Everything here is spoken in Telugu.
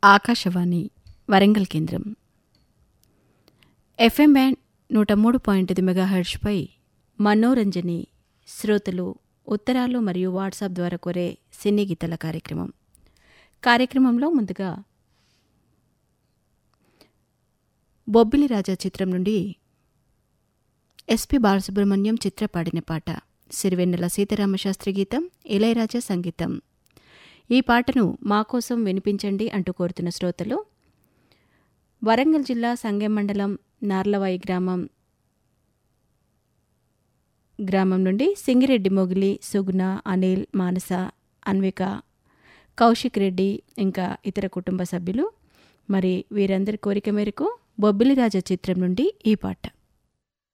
ఆకాశవాణి వరంగల్ కేంద్రం ఎఫ్ఎం బ్యాండ్ నూట మూడు పాయింట్ ఐదు మెగాహెర్ట్స్పై మనోరంజని శ్రోతలు ఉత్తరాలు మరియు వాట్సాప్ ద్వారా కోరే సినీ గీతల కార్యక్రమం కార్యక్రమంలో ముందుగా బొబ్బిలి రాజా చిత్రం నుండి ఎస్పి బాలసుబ్రహ్మణ్యం చిత్ర పాడిన పాట సిరివెన్నెల సీతారామశాస్త్రి గీతం ఇళయరాజా సంగీతం ఈ పాటను మా కోసం వినిపించండి అంటూ కోరుతున్న శ్రోతలు వరంగల్ జిల్లా సంగెం మండలం నార్లవాయి గ్రామం గ్రామం నుండి సింగిరెడ్డి మొగిలి సుగుణ అనిల్ మానస అన్విక కౌశిక్ రెడ్డి ఇంకా ఇతర కుటుంబ సభ్యులు మరి వీరందరి కోరిక మేరకు బొబ్బిలిరాజా చిత్రం నుండి ఈ పాట